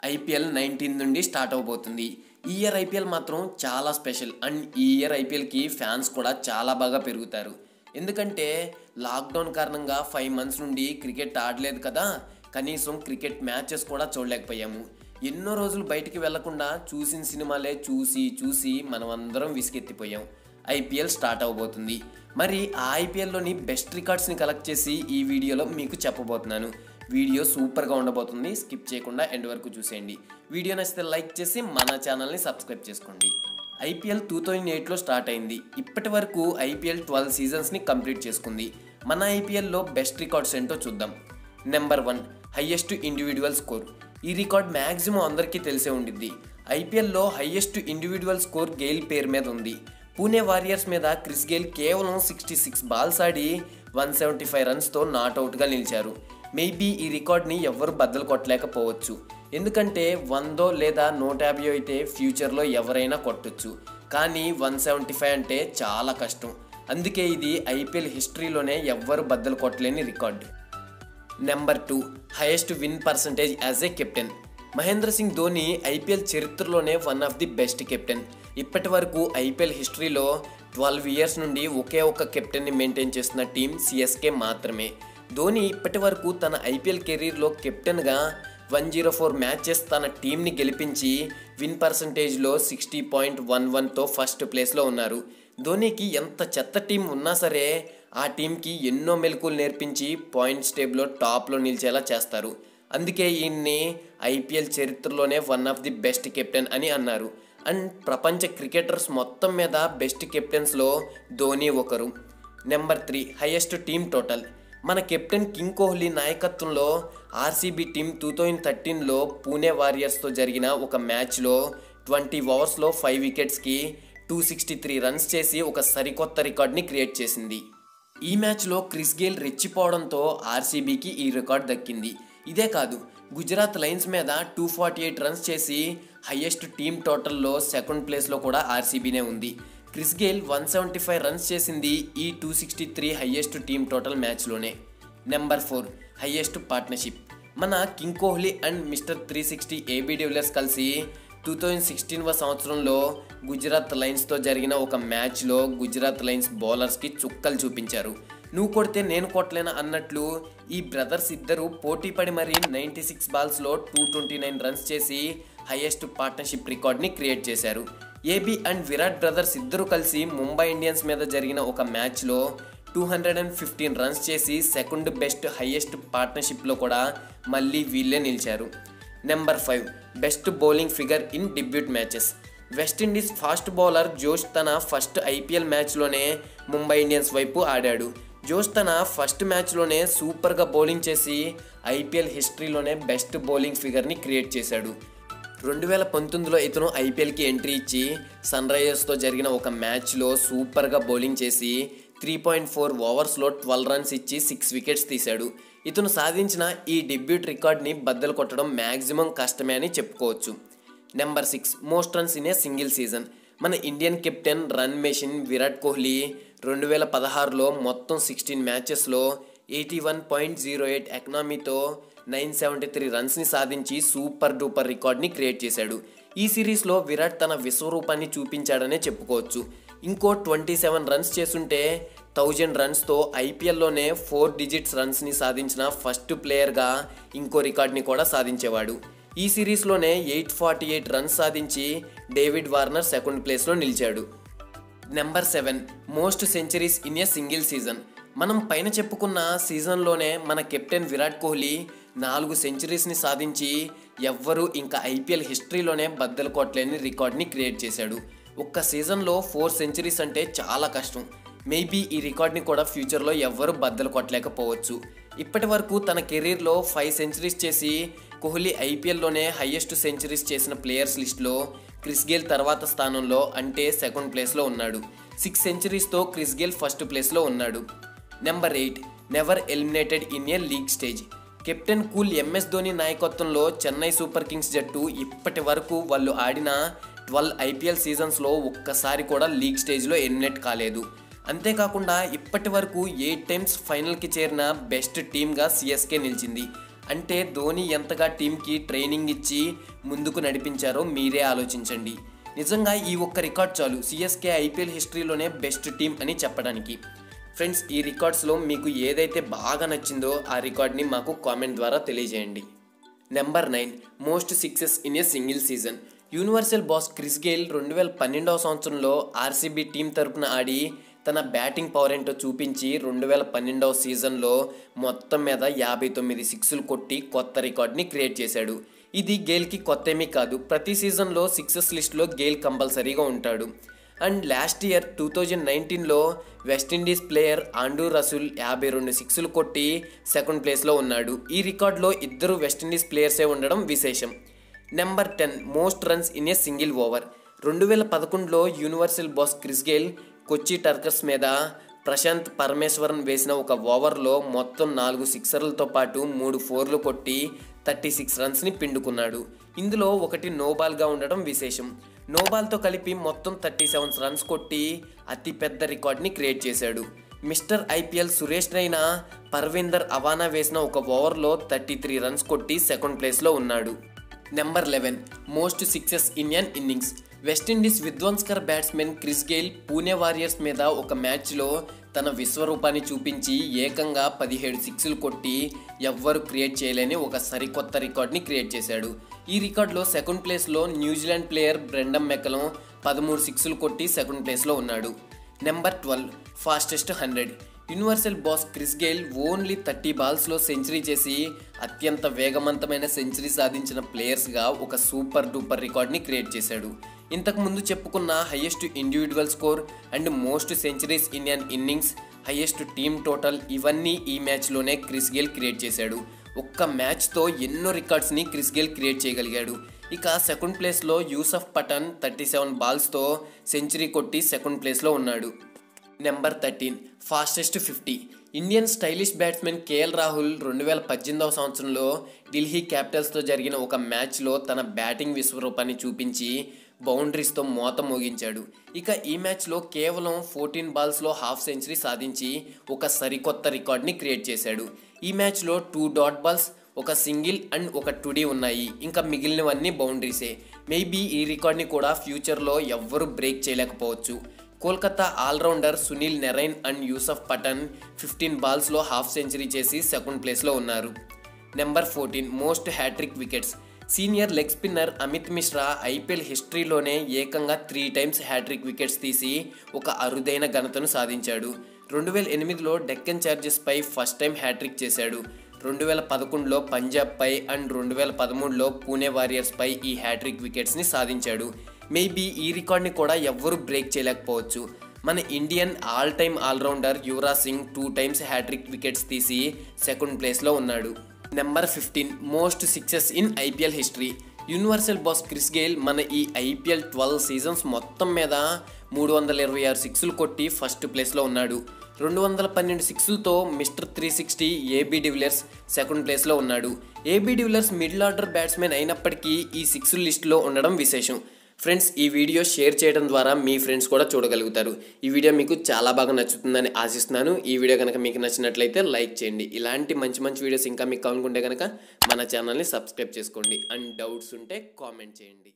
IPL nineteen నుండి start అవబోతుంది ఈ ఇయర్ ఐపీఎల్ మాత్రం చాలా స్పెషల్ అండ్ ఈ ఇయర్ ఐపీఎల్కి ఫ్యాన్స్ కూడా చాలా బాగా పెరుగుతారు ఎందుకంటే లాక్డౌన్ కారణంగా ఫైవ్ మంత్స్ నుండి క్రికెట్ ఆడలేదు కదా కనీసం క్రికెట్ మ్యాచెస్ కూడా చూడలేకపోయాము ఎన్నో రోజులు బయటికి వెళ్లకుండా చూసిన సినిమాలే చూసి చూసి మనం అందరం విసిగెత్తిపోయాం ఐపీఎల్ స్టార్ట్ అవబోతుంది మరి ఆ ఐపీఎల్లోని బెస్ట్ రికార్డ్స్ని కలెక్ట్ చేసి ఈ వీడియోలో మీకు చెప్పబోతున్నాను వీడియో సూపర్గా ఉండబోతుంది స్కిప్ చేయకుండా ఎండ్ వరకు చూసేయండి వీడియో నచ్చితే లైక్ చేసి మన ఛానల్ని సబ్స్క్రైబ్ చేసుకోండి ఐపీఎల్ టూ థౌజండ్ ఎయిట్లో స్టార్ట్ అయింది ఇప్పటి వరకు ఐపీఎల్ ట్వెల్వ్ సీజన్స్ని కంప్లీట్ చేసుకుంది మన ఐపీఎల్లో బెస్ట్ రికార్డ్స్ ఏంటో చూద్దాం number one highest individual score ఈ రికార్డ్ మ్యాక్సిమం అందరికీ తెలిసే ఉండిద్ది ఐపీఎల్లో హయ్యెస్ట్ ఇండివిజువల్ స్కోర్ గెయిల్ పేరు మీద ఉంది పూణే వారియర్స్ మీద క్రిస్ గెయిల్ కేవలం సిక్స్టీ సిక్స్ బాల్స్ ఆడి వన్ సెవెంటీ ఫైవ్ రన్స్తో నాట్అవుట్గా నిలిచారు మేబీ ఈ రికార్డ్ని ఎవ్వరు బద్దలు కొట్టలేకపోవచ్చు ఎందుకంటే వందో లేదా నూట యాభై అయితే ఫ్యూచర్లో ఎవరైనా కొట్టొచ్చు కానీ వన్ సెవెంటీ ఫైవ్ అంటే చాలా కష్టం అందుకే ఇది ఐపీఎల్ హిస్టరీలోనే ఎవ్వరు బద్దలు కొట్టలేని record number two highest win percentage as a captain Mahendra Singh Dhoni IPL చరిత్రలోనే one of the best captain ఇప్పటి వరకు ఐపీఎల్ హిస్టరీలో ట్వెల్వ్ ఇయర్స్ నుండి ఒకే ఒక కెప్టెన్ని మెయింటైన్ చేస్తున్న టీం సిఎస్కే మాత్రమే ధోని ఇప్పటి వరకు తన ఐపీఎల్ కెరీర్లో కెప్టెన్గా వన్ జీరో ఫోర్ మ్యాచెస్ తన టీంని గెలిపించి విన్ పర్సంటేజ్లో సిక్స్టీ పాయింట్ వన్ వన్తో ఫస్ట్ ప్లేస్లో ఉన్నారు ధోనికి ఎంత చెత్త టీం ఉన్నా సరే ఆ టీంకి ఎన్నో మెలకులు నేర్పించి పాయింట్స్ టేబుల్లో టాప్లో నిలిచేలా చేస్తారు అందుకే ఈయన్ని ఐపీఎల్ చరిత్రలోనే one of the best captain అని అన్నారు అండ్ ప్రపంచ క్రికెటర్స్ మొత్తం మీద బెస్ట్ కెప్టెన్స్లో ధోని ఒకరు number three highest team total మన కెప్టెన్ కింగ్ కోహ్లీ నాయకత్వంలో ఆర్సీబీ టీం టూ థౌజండ్ థర్టీన్లో పూణే వారియర్స్తో జరిగిన ఒక మ్యాచ్లో ట్వంటీ ఓవర్స్లో ఫైవ్ వికెట్స్కి టూ సిక్స్టీ త్రీ రన్స్ చేసి ఒక సరికొత్త రికార్డ్ని క్రియేట్ చేసింది ఈ మ్యాచ్లో క్రిస్ గేల్ రెచ్చిపోవడంతో ఆర్సీబీకి ఈ రికార్డ్ దక్కింది ఇదే కాదు గుజరాత్ లైన్స్ మీద టూ ఫార్టీ ఎయిట్ రన్స్ చేసి హయ్యెస్ట్ టీమ్ టోటల్లో సెకండ్ ప్లేస్లో కూడా ఆర్సీబీనే ఉంది Chris Gayle one seventy five runs చేసింది ఈ two sixty three highest team total మ్యాచ్లోనే నెంబర్ ఫోర్ హయ్యెస్ట్ పార్ట్నర్షిప్ మన king Kohli and mister three sixty AB de Villiers కలిసి టూ థౌజండ్ సిక్స్టీన్వ సంవత్సరంలో గుజరాత్ లైన్స్తో జరిగిన ఒక మ్యాచ్లో గుజరాత్ లైన్స్ బౌలర్స్కి చుక్కలు చూపించారు నువ్వు కొడితే నేను కొట్టలేనా అన్నట్లు ఈ బ్రదర్స్ ఇద్దరు పోటీ పడి మరి నైంటీ సిక్స్ బాల్స్లో టూ ట్వంటీ నైన్ రన్స్ చేసి హైయెస్ట్ పార్ట్నర్షిప్ రికార్డ్ని క్రియేట్ చేశారు ఏబీ అండ్ విరాట్ బ్రదర్స్ ఇద్దరు కలిసి ముంబై ఇండియన్స్ మీద జరిగిన ఒక మ్యాచ్లో two hundred and fifteen runs చేసి సెకండ్ బెస్ట్ హైయెస్ట్ పార్ట్నర్షిప్లో కూడా మళ్ళీ వీళ్ళే నిలిచారు number five best bowling figure in debut matches West Indies fast bowler Josh తన ఫస్ట్ ఐపీఎల్ మ్యాచ్లోనే ముంబై ఇండియన్స్ వైపు ఆడాడు జోష్ తన ఫస్ట్ మ్యాచ్లోనే సూపర్గా బౌలింగ్ చేసి ఐపీఎల్ హిస్టరీలోనే బెస్ట్ బౌలింగ్ ఫిగర్ని క్రియేట్ చేశాడు రెండు వేల పంతొమ్మిదిలో ఇతను ఐపీఎల్కి ఎంట్రీ ఇచ్చి సన్ రైజర్స్తో జరిగిన ఒక మ్యాచ్లో సూపర్గా బౌలింగ్ చేసి త్రీ పాయింట్ ఫోర్ ఓవర్స్లో ట్వెల్వ్ రన్స్ ఇచ్చి సిక్స్ వికెట్స్ తీశాడు ఇతను సాధించిన ఈ డెబ్యూట్ రికార్డ్ని బద్దలు కొట్టడం మ్యాక్సిమం కష్టమే అని చెప్పుకోవచ్చు number six most runs in a single season మన Indian captain run machine Virat Kohli రెండు వేల పదహారులో మొత్తం సిక్స్టీన్ మ్యాచెస్లో eighty one point zero eight ఎకనామీతో నైన్ సెవెంటీ త్రీ రన్స్ని సాధించి సూపర్ డూపర్ రికార్డ్ని క్రియేట్ చేశాడు ఈ సిరీస్లో విరాట్ తన విశ్వరూపాన్ని చూపించాడనే చెప్పుకోవచ్చు ఇంకో ట్వంటీ సెవెన్ రన్స్ చేసుంటే థౌజండ్ రన్స్తో ఐపీఎల్లోనే ఫోర్ డిజిట్స్ రన్స్ని సాధించిన ఫస్ట్ ప్లేయర్గా ఇంకో రికార్డ్ని కూడా సాధించేవాడు ఈ సిరీస్లోనే ఎయిట్ ఫార్టీ ఎయిట్ రన్స్ సాధించి డేవిడ్ వార్నర్ సెకండ్ ప్లేస్లో నిలిచాడు number seven most centuries in a single season మనం పైన చెప్పుకున్న సీజన్లోనే మన కెప్టెన్ విరాట్ కోహ్లీ నాలుగు సెంచరీస్ని సాధించి ఎవ్వరూ ఇంకా ఐపీఎల్ హిస్టరీలోనే బద్దలు కొట్టలేని రికార్డ్ని క్రియేట్ చేశాడు ఒక్క సీజన్లో ఫోర్ సెంచరీస్ అంటే చాలా కష్టం మేబీ ఈ రికార్డ్ని కూడా ఫ్యూచర్లో ఎవ్వరూ బద్దలు కొట్టలేకపోవచ్చు ఇప్పటి వరకు తన కెరీర్లో ఫైవ్ సెంచరీస్ చేసి కోహ్లీ ఐపీఎల్లోనే హయ్యెస్ట్ సెంచరీస్ చేసిన ప్లేయర్స్ లిస్ట్లో క్రిస్ గేల్ తర్వాత స్థానంలో అంటే సెకండ్ ప్లేస్లో ఉన్నాడు సిక్స్ సెంచరీస్తో క్రిస్ గేల్ ఫస్ట్ ప్లేస్లో ఉన్నాడు number eight never eliminated in a league stage captain cool MS Dhoni నాయకత్వంలో చెన్నై సూపర్ కింగ్స్ జట్టు ఇప్పటి వరకు వాళ్ళు ఆడిన ట్వెల్వ్ ఐపీఎల్ సీజన్స్లో ఒక్కసారి కూడా లీగ్ స్టేజ్లో ఎలిమినేట్ కాలేదు అంతేకాకుండా ఇప్పటి వరకు ఎయిట్ టైమ్స్ ఫైనల్కి చేరిన బెస్ట్ టీమ్గా సిఎస్కే నిలిచింది అంటే ధోని ఎంతగా టీంకి ట్రైనింగ్ ఇచ్చి ముందుకు నడిపించారో మీరే ఆలోచించండి నిజంగా ఈ ఒక్క రికార్డ్ చాలు సిఎస్కే ఐపీఎల్ హిస్టరీలోనే బెస్ట్ టీం అని చెప్పడానికి ఫ్రెండ్స్ ఈ రికార్డ్స్లో మీకు ఏదైతే బాగా నచ్చిందో ఆ రికార్డ్ని మాకు కామెంట్ ద్వారా తెలియజేయండి number nine most sixes in a single season universal boss Chris Gayle రెండు వేల పన్నెండవ సంవత్సరంలో ఆర్సీబీ టీం తరపున ఆడి తన బ్యాటింగ్ పవర్ ఏంటో చూపించి రెండు వేల పన్నెండవ సీజన్లో మొత్తం మీద యాభై తొమ్మిది సిక్స్లు కొట్టి కొత్త రికార్డ్ని క్రియేట్ చేశాడు ఇది గేల్కి కొత్త ఏమీ కాదు ప్రతి సీజన్లో సిక్సెస్ లిస్ట్లో గేల్ కంపల్సరీగా ఉంటాడు and last year two thousand నైన్టీన్లో వెస్టిండీస్ ప్లేయర్ ఆండూ రసూల్ యాభై రెండు సిక్స్లు కొట్టి సెకండ్ ప్లేస్లో ఉన్నాడు ఈ రికార్డులో ఇద్దరు వెస్టిండీస్ ప్లేయర్సే ఉండడం విశేషం number ten most runs in a single over రెండు వేల పదకొండులో universal boss Chris Gayle Kochi Tuskers మీద ప్రశాంత్ పరమేశ్వరన్ వేసిన ఒక ఓవర్లో మొత్తం నాలుగు సిక్సర్లతో పాటు మూడు ఫోర్లు కొట్టి థర్టీ సిక్స్ రన్స్ని పిండుకున్నాడు ఇందులో ఒకటి నోబాల్గా ఉండడం విశేషం నోబాల్తో కలిపి మొత్తం థర్టీ సెవెన్ రన్స్ కొట్టి అతి పెద్ద రికార్డ్ని క్రియేట్ చేశాడు మిస్టర్ ఐపీఎల్ సురేష్ రైనా పర్వీందర్ అవానా వేసిన ఒక ఓవర్లో థర్టీ త్రీ రన్స్ కొట్టి సెకండ్ ప్లేస్లో ఉన్నాడు number eleven most sixes in an innings West Indies విధ్వంస్కర్ batsmen Chris Gayle Pune Warriors మీద ఒక మ్యాచ్లో తన విశ్వరూపాన్ని చూపించి ఏకంగా పదిహేడు సిక్స్లు కొట్టి ఎవ్వరు క్రియేట్ చేయలేని ఒక సరికొత్త రికార్డ్ని క్రియేట్ చేశాడు ఈ రికార్డులో సెకండ్ ప్లేస్లో న్యూజిలాండ్ ప్లేయర్ బ్రెండమ్ మెక్కలం పదమూడు సిక్స్లు కొట్టి సెకండ్ ప్లేస్లో ఉన్నాడు number twelve fastest hundred universal boss Chris Gayle only thirty బాల్స్లో సెంచరీ చేసి అత్యంత వేగవంతమైన సెంచరీ సాధించిన ప్లేయర్స్గా ఒక సూపర్ డూపర్ రికార్డ్ని క్రియేట్ చేశాడు ఇంతకు ముందు చెప్పుకున్న highest individual score and most centuries in an innings highest team total ఇవన్నీ ఈ మ్యాచ్లోనే క్రిస్ గేల్ క్రియేట్ చేశాడు ఒక్క మ్యాచ్తో ఎన్నో రికార్డ్స్ని క్రిస్ గేల్ క్రియేట్ చేయగలిగాడు ఇక సెకండ్ ప్లేస్లో యూసఫ్ పఠాన్ థర్టీ సెవెన్ బాల్స్తో సెంచరీ కొట్టి సెకండ్ ప్లేస్లో ఉన్నాడు number thirteen fastest fifty Indian stylish batsmen KL Rahul రెండు వేల పద్దెనిమిదవ సంవత్సరంలో ఢిల్లీ క్యాపిటల్స్తో జరిగిన ఒక మ్యాచ్లో తన బ్యాటింగ్ విశ్వరూపాన్ని చూపించి బౌండరీస్తో మోత మోగించాడు ఇక ఈ మ్యాచ్లో కేవలం ఫోర్టీన్ బాల్స్లో హాఫ్ సెంచరీ సాధించి ఒక సరికొత్త రికార్డ్ని క్రియేట్ చేశాడు ఈ మ్యాచ్లో టూ డాట్ బాల్స్ ఒక సింగిల్ అండ్ ఒక టుడీ ఉన్నాయి ఇంకా మిగిలినవన్నీ బౌండరీసే మేబీ ఈ రికార్డ్ని కూడా ఫ్యూచర్లో ఎవ్వరూ బ్రేక్ చేయలేకపోవచ్చు Kolkata all rounder Sunil Narine and Yusuf Pathan fifteen బాల్స్లో హాఫ్ సెంచరీ చేసి సెకండ్ ప్లేస్లో ఉన్నారు number fourteen most hat trick wickets senior leg spinner Amit Mishra IPL హిస్టరీలోనే ఏకంగా త్రీ టైమ్స్ హ్యాట్రిక్ వికెట్స్ తీసి ఒక అరుదైన ఘనతను సాధించాడు రెండు వేల ఎనిమిదిలో డెక్కన్ ఛార్జెస్పై ఫస్ట్ టైం హ్యాట్రిక్ చేశాడు రెండు వేల పదకొండులో పంజాబ్పై అండ్ రెండు వేల పదమూడులో పూణే వారియర్స్పై ఈ హ్యాట్రిక్ వికెట్స్ని సాధించాడు మేబీ ఈ రికార్డ్ని కూడా ఎవ్వరూ బ్రేక్ చేయలేకపోవచ్చు మన Indian all time all rounder Yuvraj Singh two times hat trick wickets తీసి సెకండ్ ప్లేస్లో ఉన్నాడు number fifteen most sixes in IPL history universal boss Chris Gayle మన ఈ ఐపీఎల్ ట్వెల్వ్ సీజన్స్ మొత్తం మీద మూడు వందల ఇరవై ఆరు సిక్స్లు కొట్టి ఫస్ట్ ప్లేస్లో ఉన్నాడు రెండు వందల పన్నెండు సిక్స్లతో mister three sixty AB de Villiers second ప్లేస్లో ఉన్నాడు AB de Villiers middle order batsmen అయినప్పటికీ ఈ సిక్స్ లిస్ట్లో ఉండడం విశేషం ఫ్రెండ్స్ ఈ వీడియో షేర్ చేయడం ద్వారా మీ ఫ్రెండ్స్ కూడా చూడగలుగుతారు ఈ వీడియో మీకు చాలా బాగా నచ్చుతుందని ఆశిస్తున్నాను ఈ వీడియో కనుక మీకు నచ్చినట్లయితే లైక్ చేయండి ఇలాంటి మంచి మంచి వీడియోస్ ఇంకా మీకు కావాలనుకుంటే కనుక మన ఛానల్ని సబ్స్క్రైబ్ చేసుకోండి అండ్ డౌట్స్ ఉంటే కామెంట్ చేయండి